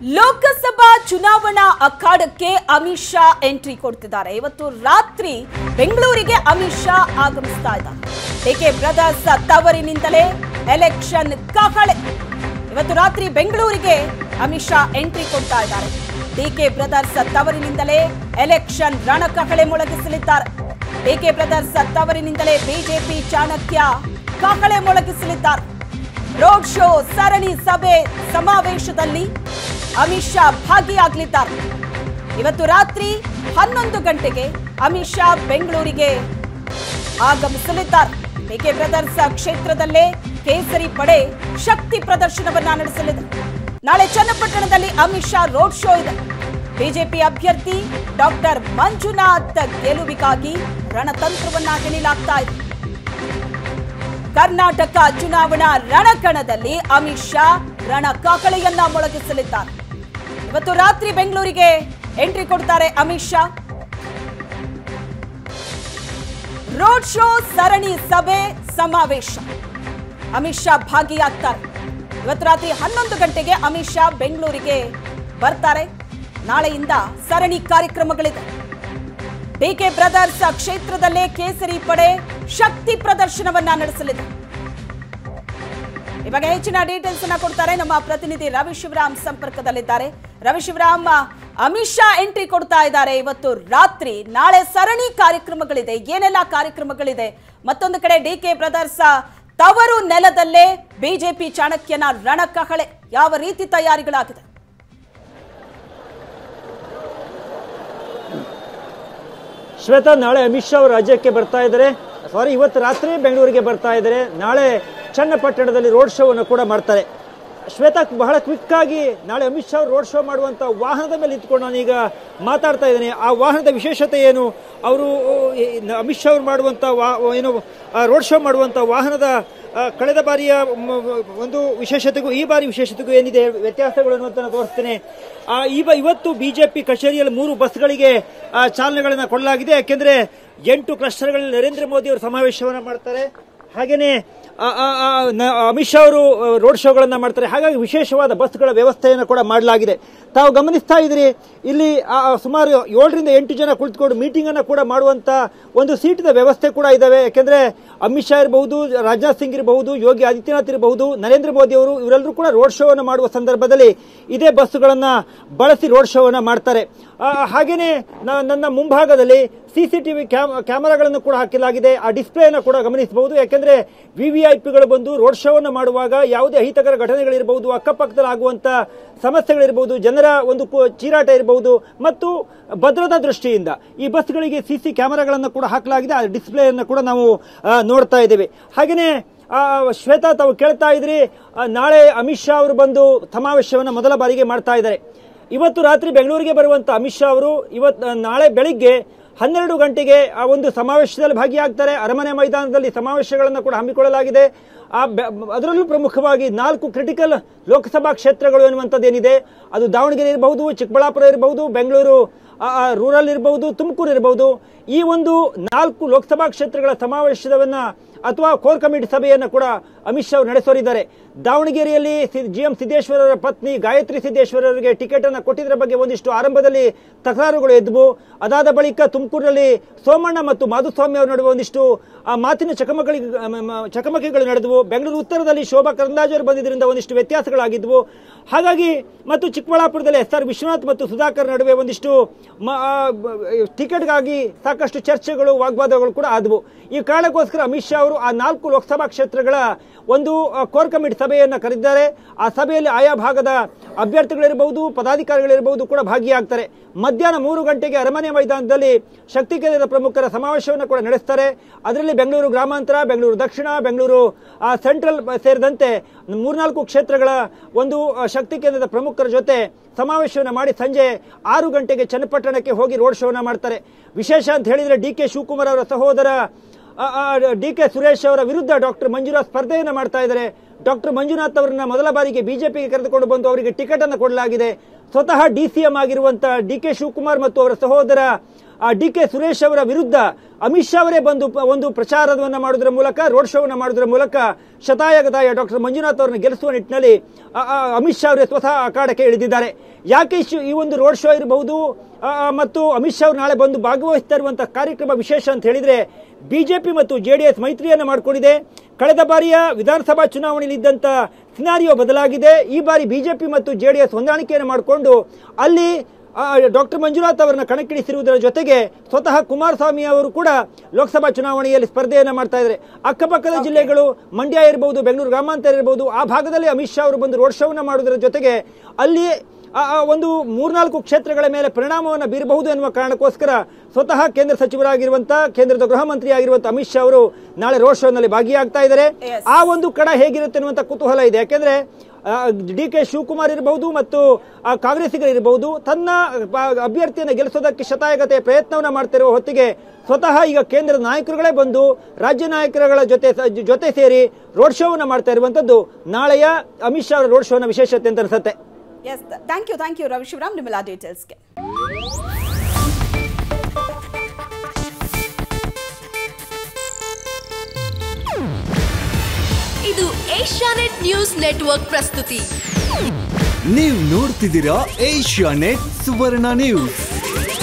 ಲೋಕಸಭಾ ಚುನಾವಣಾ ಅಖಾಡಕ್ಕೆ ಅಮಿತ್ ಶಾ ಎಂಟ್ರಿ ಕೊಡ್ತಿದ್ದಾರೆ ಇವತ್ತು ರಾತ್ರಿ ಬೆಂಗಳೂರಿಗೆ ಅಮಿತ್ ಶಾ ಆಗಮಿಸ್ತಾ ಇದ್ದಾರೆ ಡಿಕೆ ಬ್ರದರ್ಸ್ ತವರಿನಿಂದಲೇ ಎಲೆಕ್ಷನ್ ಕಹಳೆ ಇವತ್ತು ರಾತ್ರಿ ಬೆಂಗಳೂರಿಗೆ ಅಮಿತ್ ಶಾ ಎಂಟ್ರಿ ಕೊಡ್ತಾ ಇದ್ದಾರೆ ಡಿಕೆ ಬ್ರದರ್ಸ್ ತವರಿನಿಂದಲೇ ಎಲೆಕ್ಷನ್ ರಣಕಹಳೆ ಮೊಳಗಿಸಲಿದ್ದಾರೆ ಡಿಕೆ ಬ್ರದರ್ಸ್ ತವರಿನಿಂದಲೇ ಬಿಜೆಪಿ ಚಾಣಕ್ಯ ಕಹಳೆ ಮೊಳಗಿಸಲಿದ್ದಾರೆ ರೋಡ್ ಶೋ ಸರಣಿ ಸಭೆ ಸಮಾವೇಶದಲ್ಲಿ ಅಮಿತ್ ಶಾ ಭಾಗಿಯಾಗಲಿದ್ದಾರೆ ಇವತ್ತು ರಾತ್ರಿ ಹನ್ನೊಂದು ಗಂಟೆಗೆ ಅಮಿತ್ ಶಾ ಬೆಂಗಳೂರಿಗೆ ಆಗಮಿಸಲಿದ್ದಾರೆ ಡಿಕೆ ಬ್ರದರ್ಸ್ ಕ್ಷೇತ್ರದಲ್ಲೇ ಕೇಸರಿ ಪಡೆ ಶಕ್ತಿ ಪ್ರದರ್ಶನವನ್ನ ನಡೆಸಲಿದೆ ನಾಳೆ ಚನ್ನಪಟ್ಟಣದಲ್ಲಿ ಅಮಿತ್ ಶಾ ರೋಡ್ ಶೋ ಇದೆ ಬಿಜೆಪಿ ಅಭ್ಯರ್ಥಿ ಡಾಕ್ಟರ್ ಮಂಜುನಾಥ್ ಗೆಲುವಿಗಾಗಿ ರಣತಂತ್ರವನ್ನ ಹೆಣಿಲಾಗ್ತಾ ಇದೆ ಕರ್ನಾಟಕ ಚುನಾವಣಾ ರಣಕಣದಲ್ಲಿ ಅಮಿತ್ ಶಾ ರಣಕಾಕಳೆಯನ್ನ ಮೊಳಗಿಸಲಿದ್ದಾರೆ ಇವತ್ತು ರಾತ್ರಿ ಬೆಂಗಳೂರಿಗೆ ಎಂಟ್ರಿ ಕೊಡ್ತಾರೆ ಅಮಿತ್ ಶಾ ರೋಡ್ ಶೋ ಸರಣಿ ಸಭೆ ಸಮಾವೇಶ ಅಮಿತ್ ಶಾ ಭಾಗಿಯಾಗ್ತಾರೆ ಇವತ್ತು ರಾತ್ರಿ ಹನ್ನೊಂದು ಗಂಟೆಗೆ ಅಮಿತ್ ಶಾ ಬೆಂಗಳೂರಿಗೆ ಬರ್ತಾರೆ ನಾಳೆಯಿಂದ ಸರಣಿ ಕಾರ್ಯಕ್ರಮಗಳಿದೆ ಡಿಕೆ ಬ್ರದರ್ಸ್ ಕ್ಷೇತ್ರದಲ್ಲೇ ಕೇಸರಿ ಪಡೆ ಶಕ್ತಿ ಪ್ರದರ್ಶನವನ್ನ ನಡೆಸಲಿದೆ ಇವಾಗ ಹೆಚ್ಚಿನ ಡೀಟೇಲ್ಸ್ ಅನ್ನ ಕೊಡ್ತಾರೆ ನಮ್ಮ ಪ್ರತಿನಿಧಿ ರವಿ ಶಿವರಾಮ್ ಸಂಪರ್ಕದಲ್ಲಿದ್ದಾರೆ ರವಿ ಶಿವರಾಮ್ ಅಮಿತ್ ಶಾ ಎಂಟ್ರಿ ಕೊಡ್ತಾ ಇದ್ದಾರೆ ಇವತ್ತು ರಾತ್ರಿ ನಾಳೆ ಸರಣಿ ಕಾರ್ಯಕ್ರಮಗಳಿದೆ ಏನೆಲ್ಲ ಕಾರ್ಯಕ್ರಮಗಳಿದೆ ಮತ್ತೊಂದು ಕಡೆ ಡಿ ಕೆ ಬ್ರದರ್ಸ್ ತವರು ನೆಲದಲ್ಲೇ ಬಿಜೆಪಿ ಚಾಣಕ್ಯನ ರಣಕಹಳೆ ಯಾವ ರೀತಿ ತಯಾರಿಗಳಾಗಿದೆ ಶ್ವೇತಾ ನಾಳೆ ಅಮಿತ್ ಶಾ ಅವರು ರಾಜ್ಯಕ್ಕೆ ಬರ್ತಾ ಇದ್ದಾರೆ ಸಾರಿ ಇವತ್ತು ರಾತ್ರಿ ಬೆಂಗಳೂರಿಗೆ ಬರ್ತಾ ಇದ್ದಾರೆ ನಾಳೆ ಚನ್ನಪಟ್ಟಣದಲ್ಲಿ ರೋಡ್ ಶೋವನ್ನು ಕೂಡ ಮಾಡ್ತಾರೆ ಶ್ವೇತಾ ಬಹಳ ಕ್ವಿಕ್ ಆಗಿ ನಾಳೆ ಅಮಿತ್ ಶಾ ಅವರು ರೋಡ್ ಶೋ ಮಾಡುವಂತ ವಾಹನದ ಮೇಲೆ ಇಟ್ಕೊಂಡು ನಾನೀಗ ಮಾತಾಡ್ತಾ ಇದ್ದೀನಿ ಆ ವಾಹನದ ವಿಶೇಷತೆ ಏನು ಅವರು ಈ ಅಮಿತ್ ಶಾ ಅವರು ಮಾಡುವಂತ ವಾ- ಏನು ರೋಡ್ ಶೋ ಮಾಡುವಂತ ವಾಹನದ ಆ, ಕಳೆದ ಬಾರಿಯ ಮ- ಒಂದು ವಿಶೇಷತೆಗೂ ಈ ಬಾರಿ ವಿಶೇಷತೆಗೂ ಏನಿದೆ ವ್ಯತ್ಯಾಸಗಳು ಅನ್ನುವಂತ ನಾನು ತೋರಿಸ್ತೇನೆ ಆ, ಈ ಬ- ಇವತ್ತು ಬಿಜೆಪಿ ಕಚೇರಿಯಲ್ಲಿ ಮೂರು ಬಸ್ಗಳಿಗೆ ಆ, ಚಾಲನೆಗಳನ್ನು ಕೊಡಲಾಗಿದೆ ಯಾಕೆಂದ್ರೆ ಎಂಟು ಕ್ಲಸ್ಟರ್ಗಳಲ್ಲಿ ನರೇಂದ್ರ ಮೋದಿ ಅವರು ಸಮಾವೇಶವನ್ನ ಮಾಡ್ತಾರೆ ಹಾಗೇನೆ ಆ, ಆ, ಆ, ನ- ಅಮಿತ್ ಶಾ ಅವರು ರೋಡ್ ಶೋಗಳನ್ನ ಮಾಡ್ತಾರೆ ಹಾಗಾಗಿ ವಿಶೇಷವಾದ ಬಸ್ಗಳ ವ್ಯವಸ್ಥೆಯನ್ನು ಕೂಡ ಮಾಡಲಾಗಿದೆ ತಾವು ಗಮನಿಸ್ತಾ ಇದ್ರಿ ಇಲ್ಲಿ ಆ, ಆ, ಸುಮಾರು ಏಳರಿಂದ ಎಂಟು ಜನ ಕುಳಿತುಕೊಂಡು ಮೀಟಿಂಗ್ ಅನ್ನ ಕೂಡ ಮಾಡುವಂತ ಒಂದು ಸೀಟಿನ ವ್ಯವಸ್ಥೆ ಕೂಡ ಇದಾವೆ ಯಾಕೆಂದ್ರೆ ಅಮಿತ್ ಶಾ ಇರಬಹುದು ರಾಜನಾಥ್ ಸಿಂಗ್ ಇರಬಹುದು ಯೋಗಿ ಆದಿತ್ಯನಾಥ್ ಇರಬಹುದು ನರೇಂದ್ರ ಮೋದಿ ಅವರು ಇವರೆಲ್ಲರೂ ಕೂಡ ರೋಡ್ ಶೋ ಅನ್ನು ಮಾಡುವ ಸಂದರ್ಭದಲ್ಲಿ ಇದೇ ಬಸ್ಸುಗಳನ್ನ ಬಳಸಿ ರೋಡ್ ಶೋ ಅನ್ನ ಮಾಡ್ತಾರೆ ಆ, ಹಾಗೇನೆ ನ- ನನ್ನ ಮುಂಭಾಗದಲ್ಲಿ ಸಿಸಿಟಿವಿ ಕ್ಯಾಮೆರಾಗಳನ್ನು ಕೂಡ ಹಾಕಲಾಗಿದೆ ಆ ಡಿಸ್ಪ್ಲೇಯನ್ನು ಕೂಡ ಗಮನಿಸಬಹುದು ಯಾಕೆಂದ್ರೆ ವಿವಿಐಪಿಗಳು ಬಂದು ರೋಡ್ ಶೋ ಅನ್ನು ಮಾಡುವಾಗ ಯಾವುದೇ ಅಹಿತಕರ ಘಟನೆಗಳಿರಬಹುದು ಅಕ್ಕಪಕ್ಕದಲ್ಲಿ ಆಗುವಂತ ಸಮಸ್ಯೆಗಳಿರಬಹುದು ಜನರ ಒಂದು ಕು- ಚೀರಾಟ ಇರಬಹುದು ಮತ್ತು ಭದ್ರತಾ ದೃಷ್ಟಿಯಿಂದ ಈ ಬಸ್ಗಳಿಗೆ ಸಿಸಿ ಕ್ಯಾಮೆರಾಗಳನ್ನು ಕೂಡ ಹಾಕಲಾಗಿದೆ ಆ ಡಿಸ್ಪ್ಲೇಯನ್ನು ಕೂಡ ನಾವು ಆ, ನೋಡ್ತಾ ಇದ್ದೇವೆ ಹಾಗೆಯೇ ಆ, ಶ್ವೇತಾ ತಾವು ಕೇಳ್ತಾ ಇದ್ರಿ ಆ, ನಾಳೆ ಅಮಿತ್ ಶಾ ಅವರು ಬಂದು ಸಮಾವೇಶವನ್ನು ಮೊದಲ ಬಾರಿಗೆ ಮಾಡ್ತಾ ಇದ್ದಾರೆ ಇವತ್ತು ರಾತ್ರಿ ಬೆಂಗಳೂರಿಗೆ ಬರುವಂತ ಅಮಿತ್ ಶಾ ಅವರು ಇವತ್ತು ನಾಳೆ ಬೆಳಿಗ್ಗೆ ಹನ್ನೆರಡು ಗಂಟೆಗೆ ಆ ಒಂದು ಸಮಾವೇಶದಲ್ಲಿ ಭಾಗಿಯಾಗ್ತಾರೆ ಅರಮನೆ ಮೈದಾನದಲ್ಲಿ ಸಮಾವೇಶಗಳನ್ನು ಕೂಡ ಹಮ್ಮಿಕೊಳ್ಳಲಾಗಿದೆ ಆ ಬೆ- ಅದರಲ್ಲೂ ಪ್ರಮುಖವಾಗಿ ನಾಲ್ಕು ಕ್ರಿಟಿಕಲ್ ಲೋಕಸಭಾ ಕ್ಷೇತ್ರಗಳು ಎನ್ನುವಂಥದ್ದು ಏನಿದೆ ಅದು ದಾವಣಗೆರೆ ಇರಬಹುದು ಚಿಕ್ಕಬಳ್ಳಾಪುರ ಇರಬಹುದು ಬೆಂಗಳೂರು ಆ, ಆ, ರೂರಲ್ ಇರಬಹುದು ತುಮಕೂರು ಇರಬಹುದು ಈ ಒಂದು ನಾಲ್ಕು ಲೋಕಸಭಾ ಕ್ಷೇತ್ರಗಳ ಸಮಾವೇಶವನ್ನ ಅಥವಾ ಕೋರ್ ಕಮಿಟಿ ಸಭೆಯನ್ನು ಕೂಡ ಅಮಿತ್ ಶಾ ಅವರು ನಡೆಸೋರಿದ್ದಾರೆ ದಾವಣಗೆರೆಯಲ್ಲಿ ಜಿ ಎಂ ಸಿದ್ದೇಶ್ವರರ ಪತ್ನಿ ಗಾಯತ್ರಿ ಸಿದ್ದೇಶ್ವರರಿಗೆ ಟಿಕೆಟ್ ಅನ್ನು ಕೊಟ್ಟಿದ್ದರ ಬಗ್ಗೆ ಒಂದಿಷ್ಟು ಆರಂಭದಲ್ಲಿ ತಕರಾರುಗಳು ಎದ್ವು ಅದಾದ ಬಳಿಕ ತುಮಕೂರಿನಲ್ಲಿ ಸೋಮಣ್ಣ ಮತ್ತು ಮಾಧುಸ್ವಾಮಿ ಅವರ ನಡುವೆ ಒಂದಿಷ್ಟು ಆ ಮಾತಿನ ಚಕಮಕಿ ಚಕಮಕಿಗಳು ನಡೆದವು ಬೆಂಗಳೂರು ಉತ್ತರದಲ್ಲಿ ಶೋಭಾ ಕರಂದಾಜೆ ಅವರು ಬಂದಿದ್ದರಿಂದ ಒಂದಿಷ್ಟು ವ್ಯತ್ಯಾಸಗಳಾಗಿದ್ವು ಹಾಗಾಗಿ ಮತ್ತು ಚಿಕ್ಕಬಳ್ಳಾಪುರದಲ್ಲಿ ಎಸ್ ಆರ್ ವಿಶ್ವನಾಥ್ ಮತ್ತು ಸುಧಾಕರ್ ನಡುವೆ ಒಂದಿಷ್ಟು ಮ- ಆ, ಬ- ಟಿಕೆಟ್ಗಾಗಿ ಸಾಕಷ್ಟು ಚರ್ಚೆಗಳು ವಾಗ್ವಾದಗಳು ಕೂಡ ಆದವು ಈ ಕಾರಣಕ್ಕೋಸ್ಕರ ಅಮಿತ್ ಶಾ ಅವರು ಆ ನಾಲ್ಕು ಲೋಕಸಭಾ ಕ್ಷೇತ್ರಗಳ ಒಂದು ಆ, ಕೋರ್ ಕಮಿಟಿ ಸಭೆಯನ್ನು ಕರೆದಿದ್ದಾರೆ ಆ ಸಭೆಯಲ್ಲಿ ಆಯಾ ಭಾಗದ ಅಭ್ಯರ್ಥಿಗಳಿರಬಹುದು ಪದಾಧಿಕಾರಿಗಳಿರಬಹುದು ಕೂಡ ಭಾಗಿಯಾಗ್ತಾರೆ ಮಧ್ಯಾಹ್ನ ಮೂರು ಗಂಟೆಗೆ ಅರಮನೆ ಮೈದಾನದಲ್ಲಿ ಶಕ್ತಿ ಕೇಂದ್ರದ ಪ್ರಮುಖರ ಸಮಾವೇಶವನ್ನು ಕೂಡ ನಡೆಸ್ತಾರೆ ಅದರಲ್ಲಿ ಬೆಂಗಳೂರು ಗ್ರಾಮಾಂತರ ಬೆಂಗಳೂರು ದಕ್ಷಿಣ ಬೆಂಗಳೂರು ಆ, ಸೆಂಟ್ರಲ್ ಸೇರಿದಂತೆ ಮೂರ್ನಾಲ್ಕು ಕ್ಷೇತ್ರಗಳ ಒಂದು ಆ, ಶಕ್ತಿ ಕೇಂದ್ರದ ಪ್ರಮುಖರ ಜೊತೆ ಸಮಾವೇಶವನ್ನು ಮಾಡಿ ಸಂಜೆ ಆರು ಗಂಟೆಗೆ ಚನ್ನಪಟ್ಟಣಕ್ಕೆ ಹೋಗಿ ರೋಡ್ ಶೋನ ಮಾಡ್ತಾರೆ ವಿಶೇಷ ಅಂತ ಹೇಳಿದ್ರೆ ಡಿ ಕೆ ಶಿವಕುಮಾರ್ ಅವರ ಸಹೋದರ ಡಿ ಕೆ ಸುರೇಶ್ ಅವರ ವಿರುದ್ಧ ಡಾಕ್ಟರ್ ಮಂಜುನಾಥ್ ಸ್ಪರ್ಧೆಯನ್ನು ಮಾಡ್ತಾ ಇದ್ದಾರೆ ಡಾಕ್ಟರ್ ಮಂಜುನಾಥ್ ಅವರನ್ನ ಮೊದಲ ಬಾರಿಗೆ ಬಿಜೆಪಿಗೆ ಕರೆದುಕೊಂಡು ಬಂದು ಅವರಿಗೆ ಟಿಕೆಟ್ ಅನ್ನು ಕೊಡಲಾಗಿದೆ ಸ್ವತಃ ಡಿ ಸಿ ಎಂ ಆಗಿರುವಂತಹ ಡಿ ಕೆ ಶಿವಕುಮಾರ್ ಮತ್ತು ಅವರ ಸಹೋದರ ಡಿ ಕೆ ಸುರೇಶ್ ಅವರ ವಿರುದ್ಧ ಅಮಿತ್ ಶಾ ಅವರೇ ಬಂದು ಪ- ಒಂದು ಪ್ರಚಾರವನ್ನ ಮಾಡೋದ್ರ ಮೂಲಕ ರೋಡ್ ಶೋವನ್ನ ಮಾಡೋದ್ರ ಮೂಲಕ ಶತಾಯಗತಾಯ ಡಾಕ್ಟರ್ ಮಂಜುನಾಥ್ ಅವರನ್ನು ಗೆಲ್ಲಿಸುವ ನಿಟ್ಟಿನಲ್ಲಿ ಆ, ಆ, ಅಮಿತ್ ಶಾ ಅವರೇ ಸ್ವತಃ ಅಖಾಡಕ್ಕೆ ಇಳಿದಿದ್ದಾರೆ ಯಾಕೆ ಇಷ್ಟು- ಈ ಒಂದು ರೋಡ್ ಶೋ ಇರಬಹುದು ಆ, ಆ, ಮತ್ತು ಅಮಿತ್ ಶಾ ಅವರು ನಾಳೆ ಬಂದು ಭಾಗವಹಿಸ್ತಾ ಇರುವಂತಹ ಕಾರ್ಯಕ್ರಮ ವಿಶೇಷ ಅಂತ ಹೇಳಿದ್ರೆ ಬಿಜೆಪಿ ಮತ್ತು ಜೆಡಿಎಸ್ ಮೈತ್ರಿಯನ್ನು ಮಾಡಿಕೊಂಡಿದೆ ಕಳೆದ ಬಾರಿಯ ವಿಧಾನಸಭಾ ಚುನಾವಣೆಯಲ್ಲಿ ಇದ್ದಂತ ಸಿನಾರಿಯೋ ಬದಲಾಗಿದೆ ಈ ಬಾರಿ ಬಿಜೆಪಿ ಮತ್ತು ಜೆಡಿಎಸ್ ಹೊಂದಾಣಿಕೆಯನ್ನು ಮಾಡಿಕೊಂಡು ಅಲ್ಲಿ ಡಾಕ್ಟರ್ ಮಂಜುನಾಥ್ ಅವರನ್ನ ಕಣಕ್ಕಿಳಿಸಿರುವುದರ ಜೊತೆಗೆ ಸ್ವತಃ ಕುಮಾರಸ್ವಾಮಿ ಅವರು ಕೂಡ ಲೋಕಸಭಾ ಚುನಾವಣೆಯಲ್ಲಿ ಸ್ಪರ್ಧೆಯನ್ನ ಮಾಡ್ತಾ ಇದ್ದಾರೆ ಅಕ್ಕಪಕ್ಕದ ಜಿಲ್ಲೆಗಳು ಮಂಡ್ಯ ಇರಬಹುದು ಬೆಂಗಳೂರು ಗ್ರಾಮಾಂತರ ಇರಬಹುದು ಆ ಭಾಗದಲ್ಲಿ ಅಮಿತ್ ಶಾ ಅವರು ಬಂದು ರೋಡ್ ಶೋವನ್ನ ಮಾಡುವುದರ ಜೊತೆಗೆ ಅಲ್ಲಿ ಆ- ಆ ಒಂದು ಮೂರ್ನಾಲ್ಕು ಕ್ಷೇತ್ರಗಳ ಮೇಲೆ ಪರಿಣಾಮವನ್ನು ಬೀರಬಹುದು ಎನ್ನುವ ಕಾರಣಕ್ಕೋಸ್ಕರ ಸ್ವತಃ ಕೇಂದ್ರ ಸಚಿವರಾಗಿರುವಂತಹ ಕೇಂದ್ರದ ಗೃಹ ಮಂತ್ರಿ ಆಗಿರುವಂತಹ ಅಮಿತ್ ಶಾ ಅವರು ನಾಳೆ ರೋಡ್ ಶೋನಲ್ಲಿ ಭಾಗಿಯಾಗ್ತಾ ಇದ್ದಾರೆ Yes. ಆ ಒಂದು ಕಡ ಹೇಗಿರುತ್ತೆ ಅನ್ನುವಂಥ ಕುತೂಹಲ ಇದೆ ಯಾಕೆಂದ್ರೆ ಡಿ ಕೆ ಶಿವಕುಮಾರ್ ಇರಬಹುದು ಮತ್ತು ಆ, ಕಾಂಗ್ರೆಸ್ಸಿಗರಿರಬಹುದು ತನ್ನ ಆ, ಅಭ್ಯರ್ಥಿಯನ್ನು ಗೆಲ್ಲಿಸೋದಕ್ಕೆ ಶತಾಯಗತೆ ಪ್ರಯತ್ನವನ್ನ ಮಾಡ್ತಿರುವ ಹೊತ್ತಿಗೆ ಸ್ವತಃ ಈಗ ಕೇಂದ್ರದ ನಾಯಕರುಗಳೇ ಬಂದು ರಾಜ್ಯ ನಾಯಕರುಗಳ ಜೊತೆ ಜೊತೆ ಸೇರಿ ರೋಡ್ ಶೋವನ್ನ ಮಾಡ್ತಾ ಇರುವಂತದ್ದು ನಾಳೆಯ ಅಮಿತ್ ಶಾ ಅವರ ರೋಡ್ ಶೋನ ವಿಶೇಷತೆ ಅಂತ ಅನ್ಸುತ್ತೆ yes thank you thank you Ravi Shivaram ನಿಮ್ಮೆಲ್ಲ ಡೀಟೇಲ್ಸ್ಗೆ ಇದು ಏಷ್ಯಾನೆಟ್ ನ್ಯೂಸ್ ನೆಟ್ವರ್ಕ್ ಪ್ರಸ್ತುತಿ ನೀವು ನೋಡ್ತಿದ್ದೀರಾ ಏಷ್ಯಾ ನೆಟ್ ಸುವರ್ಣ ನ್ಯೂಸ್